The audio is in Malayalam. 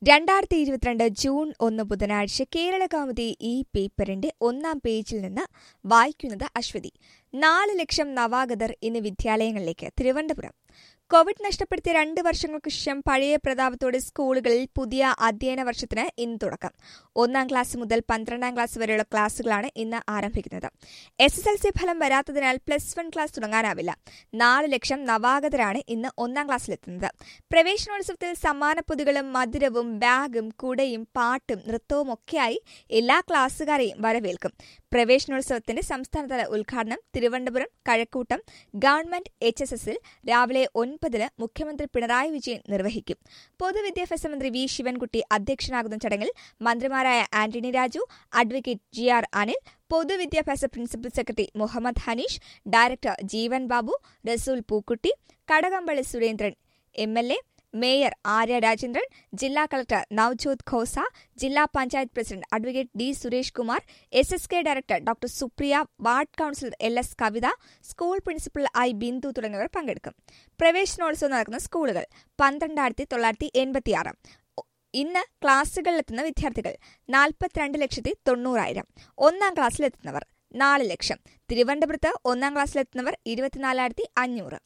രണ്ടായിരത്തി ഇരുപത്തിരണ്ട് ജൂൺ ഒന്ന് ബുധനാഴ്ച കേരള കൗമുദി ഈ പേപ്പറിന്റെ ഒന്നാം പേജിൽ നിന്ന് വായിക്കുന്നത് അശ്വതി നാല് ലക്ഷം നവാഗതർ ഇന്ന് വിദ്യാലയങ്ങളിലേക്ക് തിരുവനന്തപുരം കോവിഡ് നഷ്ടപ്പെടുത്തിയ രണ്ട് വർഷങ്ങൾക്ക് ശേഷം പഴയ പ്രതാപത്തോടെ സ്കൂളുകളിൽ പുതിയ അധ്യയന വർഷത്തിന് ഇന്ന് തുടക്കം ഒന്നാം ക്ലാസ് മുതൽ പന്ത്രണ്ടാം ക്ലാസ് വരെയുള്ള ക്ലാസുകളാണ് ഇന്ന് ആരംഭിക്കുന്നത് എസ് എസ് എൽ സി ഫലം വരാത്തതിനാൽ പ്ലസ് വൺ ക്ലാസ് തുടങ്ങാനാവില്ല നാല് ലക്ഷം നവാഗതരാണ് ഇന്ന് ഒന്നാം ക്ലാസ്സിലെത്തുന്നത് പ്രവേശനോത്സവത്തിൽ സമ്മാനപ്പൊതികളും മധുരവും ബാഗും കുടയും പാട്ടും നൃത്തവും ഒക്കെയായി എല്ലാ ക്ലാസ്സുകാരെയും വരവേൽക്കും പ്രവേശനോത്സവത്തിന്റെ സംസ്ഥാനതല ഉദ്ഘാടനം Thiruvananthapuram Kazhakkoottam government H S എസിൽ രാവിലെ ഒൻപതിന് മുഖ്യമന്ത്രി പിണറായി വിജയൻ നിർവഹിക്കും പൊതുവിദ്യാഭ്യാസ മന്ത്രി വി ശിവൻകുട്ടി അധ്യക്ഷനാകുന്ന ചടങ്ങിൽ മന്ത്രിമാരായ Antony Raju advocate G R Anil പൊതുവിദ്യാഭ്യാസ principal secretary Muhammad Haneesh director Jeevan Babu Rasool Pookutty Kadakampally Surendran M L A mayor Arya Rajendran ജില്ലാ കളക്ടർ നവ്ജോത് ഖോസ ജില്ലാ panchayat president advocate D Suresh Kumar S S K director doctor Supriya ward councillor L S Kavitha school principal I Bindu തുടങ്ങിയവർ പങ്കെടുക്കും പ്രവേശനോത്സവം നടക്കുന്ന സ്കൂളുകൾ പന്ത്രണ്ടായിരത്തി തൊള്ളായിരത്തി എൺപത്തിയാറ് ഇന്ന് ക്ലാസുകളിലെത്തുന്ന വിദ്യാർത്ഥികൾ നാൽപ്പത്തിരണ്ട് ലക്ഷത്തി തൊണ്ണൂറായിരം ഒന്നാം ക്ലാസ്സിലെത്തുന്നവർ നാല് ലക്ഷം തിരുവനന്തപുരത്ത് ഒന്നാം ക്ലാസ്സിലെത്തുന്നവർ ഇരുപത്തിനാലായിരത്തി അഞ്ഞൂറ്